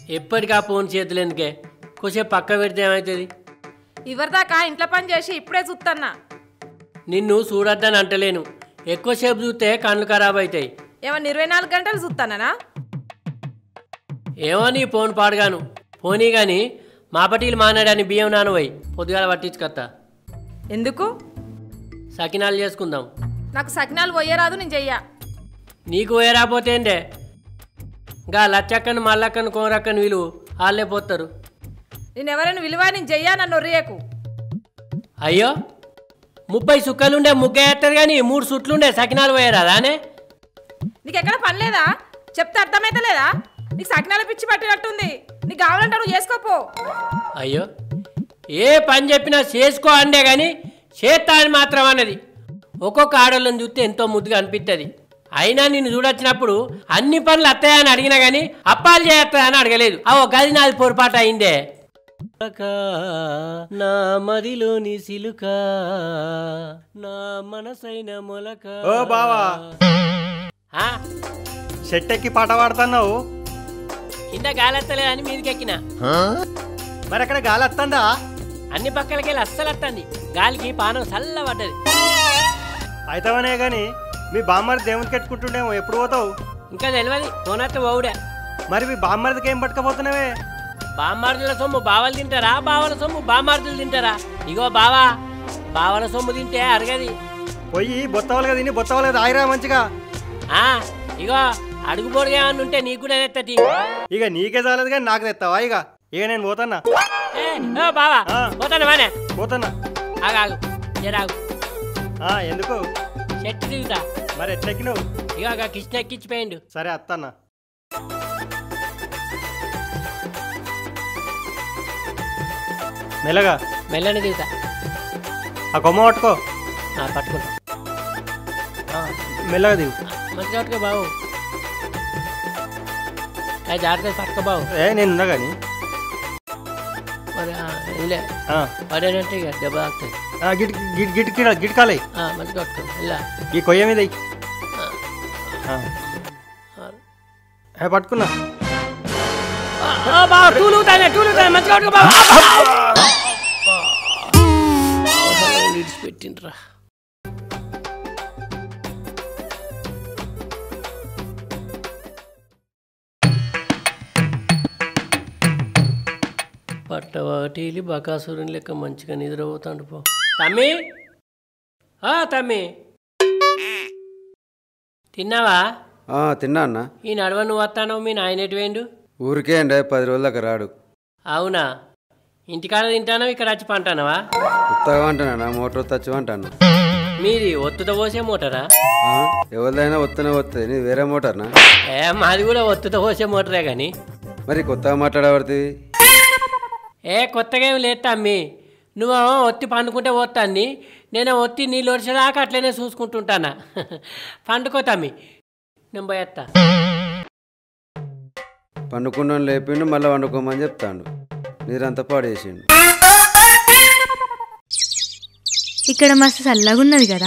ఎప్పటికీ ఆ ఫోన్ చేతులు ఎందుకే కొంచెం పక్క పెడితే ఏమవుతుంది ఇవరిదాకా ఇంట్లో పని చేసి ఇప్పుడే చూస్తున్నా నిన్ను చూడొద్దని అంటలేను ఎక్కువసేపు చూస్తే కళ్ళు ఖరాబ్ అవుతాయి ఏమన్నా ఇరవై నాలుగు గంటలు చూస్తానా ఏమో నీ ఫోన్ పాడుగాను పోనీ కానీ మా పటీలు మానాడని బియ్యం నానవై పొద్దుగాల పట్టించుకొత్తా ఎందుకు సకినాలు చేసుకుందాం నాకు సకినాలు పోయేరాదు నేను చెయ్యా నీకు వేరాపోతే ఏందే గా లచ్చక్కను మల్లక్కను కోరక్కను వీలు వాళ్ళే పోతారు నేను ఎవరైనా విలువ నేను చెయ్యా నన్ను ఒర్రియకు అయ్యో ముప్పై సుక్కలుండే ముగ్గే వేస్తారు కానీ మూడు సుట్లుండే సకినాలు పోయారానే నీకు ఎక్కడ పని లేదా చెప్తే అర్థమైతే లేదా నీకు సకినాల పిచ్చి పట్టినట్టుంది నీకు కావాలంటే నువ్వు చేసుకోపో అయ్యో ఏ పని చెప్పినా చేసుకో అండే కానీ చేస్తా అని మాత్రం అన్నది ఒక్కొక్క ఆడోళ్ళని చూస్తే ఎంతో ముద్దుగా అనిపిస్తుంది అయినా నిన్ను చూడొచ్చినప్పుడు అన్ని పనులు అత్తాయని అడిగినా కానీ అప్పాలు చేస్తాయని అడగలేదు అవో గది నాది పొరపాటు అయిందే నా మదిలోని సిలుక నా మనసైన మొలక ఓ బావా. ఆ, చెట్టెక్కి పాట పాడుతున్నావు కింద గాలెత్తలేదని మీదకెక్కిన మరి అక్కడ గాలి వస్తుందా అన్ని పక్కలకి వెళ్ళి అస్సలు వస్తుంది గాలికి పానం చల్ల పడ్డది అయితేవనే గాని మీ బామ్మరి దేవునికి కట్టుకుంటుండేమో ఎప్పుడు పోతావు ఇంకా తెలియదు పోనట్టు బౌడే మరి మీ బామ్మరిదికి ఏం పట్టుకపోతున్నావే బామ్మార్దుల సొమ్ము బావలు తింటారా బావల సొమ్ము బామ్మార్దులు తింటారా ఇగో బావా బావల సొమ్ము తింటే అరగది పోయి బొత్తవలుగా తిని బొత్తవలుగా తాగిరా మంచిగా ఆ ఇగో అడుగు పొడుగు ఏమన్నా ఉంటే నీకు కూడా తెత్తటి ఇక నీకే చాలేదు కానీ నాకు తెస్తావా ఇక ఇక నేను పోతాన్నా ఏ, ఓ బావా ఆ. పోతాను మానే పోతాన్నా ఆగాగు జరాగు ఆ, ఎందుకు చెట్టు దిగుతా మరి ఎట్లెక్కినావు ఇగో ఆ కృష్ణ ఎక్కిచ్చిపోయిండు సరే అత్తన్నా మెల్లగా మెల్లని దిగుతా ఆ కొమ్మ పట్టుకో ఆ, పట్టుకుంటా ఆ, మెల్లగా దిగు మంచిగా పట్టుకో బావు అది జాగ్రత్త పట్టుకో బావు ఏ నేను ఉన్నా కానీ మరి ఆ, ఇదిలే పడేనంటే ఇక దెబ్బ తాకుతుంది గిట్ గిట్ గిట్ గిట్ గిట్కాలే ఆ, మంచిగా పట్టుకో ఇలా ఈ కొయ్య మీద ఎయ్. ఆ. ఆ, ఆ. ఏ, పట్టుకున్నా ఆ, బావ టూలుతానే టూలుతానే మంచిగా పట్టుకో బావ విడిచిపెట్టిండ్రా పట్టవాటిలి బకాసురుని లెక్క మంచిగా నిద్రపోతాడు పో తమ్మి ఆ తమ్మి తిన్నావా ఆ, తిన్నా అన్న ఈ నడవ నువ్వు వస్తానో మీ నాయన ఎటు వేయండు ఊరికే అండి పది రోజుల దాకా రాడు అవునా ఇంటికాడ తింటానో ఇక్కడ వచ్చి పంటానవా కొత్తగా అంటానా మోటార్ తచ్చు అంటాను మీది ఒత్తుతో పోసే మోటారా ఎవరిదైనా వస్తూనే వస్తుంది నీ వేరే మోటార్నా ఏ మాది కూడా ఒత్తుతో పోసే మోటరే కానీ మరి కొత్తగా మాట్లాడబడుతుంది ఏ కొత్తగా ఏం లేదు తమ్మి నువ్వు ఒత్తి పండుకుంటే పోతాన్ని నేను ఒత్తి నీళ్ళు వచ్చేదాకా అట్లనే చూసుకుంటుంటానా పండుకో తమ్మి నేను పోయేస్తా పండుకున్న లేపిండు మళ్ళీ వండుకోమని చెప్తాడు నీరంతా పాడేసిండు ఇక్కడ మస్తు చల్లగున్నది కదా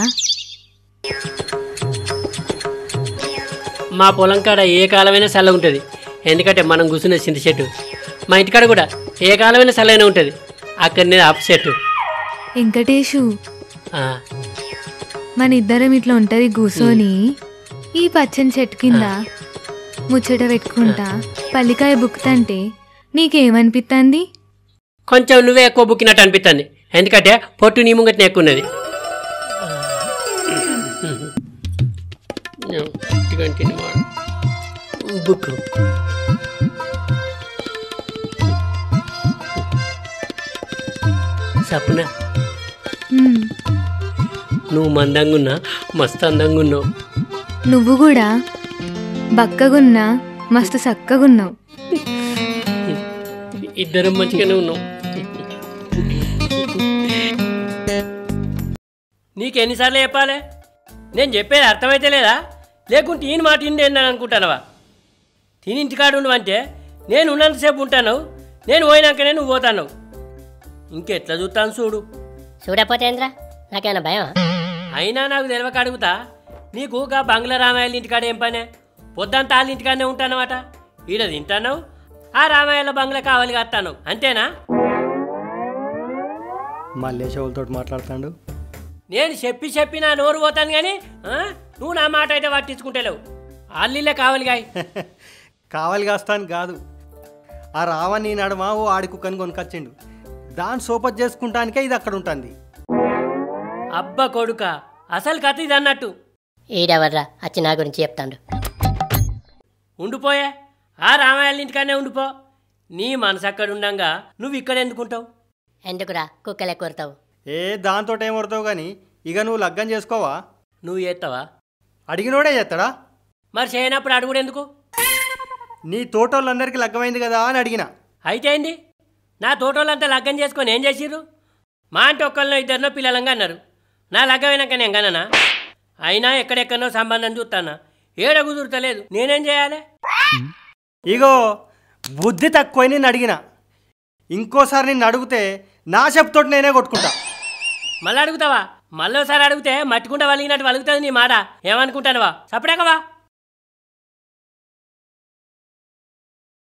మా పొలం కాడ ఏ కాలమైనా చల్లగా ఉంటుంది ఎందుకంటే మనం కూర్చునే చింత చెట్టు మా ఇంటికాడ కూడా ఏ కాలమైనా చల్లగానే ఉంటుంది అక్కడనే అప్ చెట్టు వెంకటేషు ఆ, మన ఇద్దరం ఇట్లా ఉంటది కూసోని ఈ పచ్చని చెట్టు కింద ముచ్చట పెట్టుకుంటా పల్లికాయ బుక్కుతంటే నీకేమనిపిస్తుంది కొంచెం నువ్వే ఎక్కువ బుక్కినట్టు అనిపిస్తుంది ఎందుకంటే పొట్టు నీ ముంగట్నే ఎక్కువ ఉన్నది బుక్ సప్న ఉమ్, నువ్వు మందంగా ఉన్నా మస్తు అందంగా ఉన్నావు నువ్వు కూడా బక్కగున్నా మస్తు చక్కగున్నావు ఇద్దరం మంచిగానే ఉన్నాం నీకు ఎన్నిసార్లు చెప్పాలి నేను చెప్పేది అర్థమైతే లేదా లేకుంటే ఈయన మాట ఇండి అని అనుకుంటానవా తిని ఇంటికాడు ఉండవంటే నేను ఉన్నంతసేపు ఉంటాను నేను పోయినాకనే నువ్వు పోతాను ఇంకెట్లా చూస్తాను చూడు చూడపోతే ఏంద్రా నాకేమైనా భయమా అయినా నాకు తెలియక అడుగుతా నీకు గా బంగ్లా రామాయల ఇంటికాడ ఏం పనే పొద్దంతా వాళ్ళ ఇంటికాడనే ఉంటానమాట ఈడ తింటానావు ఆ రామాయణ బంగ్లా కావాలి కత్తాను అంతేనా మల్లేశవులతో మాట్లాడుతాడు నేను చెప్పి చెప్పి నా నోరు పోతాను కానీ ఆ? నువ్వు నా మాట అయితే పట్టించుకుంటలేవు అల్లిలే కావాలి గాయ కావాలి కాస్తాను కాదు ఆ రావ నీ నడుమ ఓ ఆడి కుక్కని కొనుకొచ్చిండు దాన్ని సోపత్ చేసుకుంటానికే ఇది అక్కడ ఉంటుంది అబ్బ కొడుక అసలు కథ ఇది అన్నట్టు ఈడెవర్రా వచ్చి నా గురించి చెప్తాడు ఉండిపోయే ఆ రామాయణ ఇంటికాడనే ఉండిపో నీ మనసు అక్కడ ఉండంగా నువ్వు ఇక్కడ ఎందుకుంటావు ఎందుకురా కుక్కలే కోరుతావు ఏ దాంతో ఏం కొడతావు కానీ ఇక నువ్వు లగ్గం చేసుకోవా నువ్వు చేస్తావా అడిగినోడే చేస్తాడా మరి చేయనప్పుడు అడుగుడు ఎందుకు నీ తోటోళ్ళందరికీ లగ్గమైంది కదా అని అడిగిన అయితే ఏంది నా తోటోళ్ళంతా లగ్గం చేసుకొని ఏం చేసిర్రు మా అంటే ఒక్కరినో ఇద్దరినో పిల్లలంగా అన్నారు నా లగ్గమైనాక నేను కననా అయినా ఎక్కడెక్కడనో సంబంధం చూస్తానా ఏడ కుదురుతలేదు నేనేం చేయాలి ఇగో బుద్ధి తక్కువని నేను అడిగిన ఇంకోసారి నిన్ను అడిగితే నా చెప్పుతోటి నేనే కొట్టుకుంటా మళ్ళీ అడుగుతావా మళ్ళీ ఒకసారి అడిగితే మట్టుకుంటా వలిగినట్టు వలుగుతుంది నీ మాట ఏమనుకుంటానువా సపడేకవా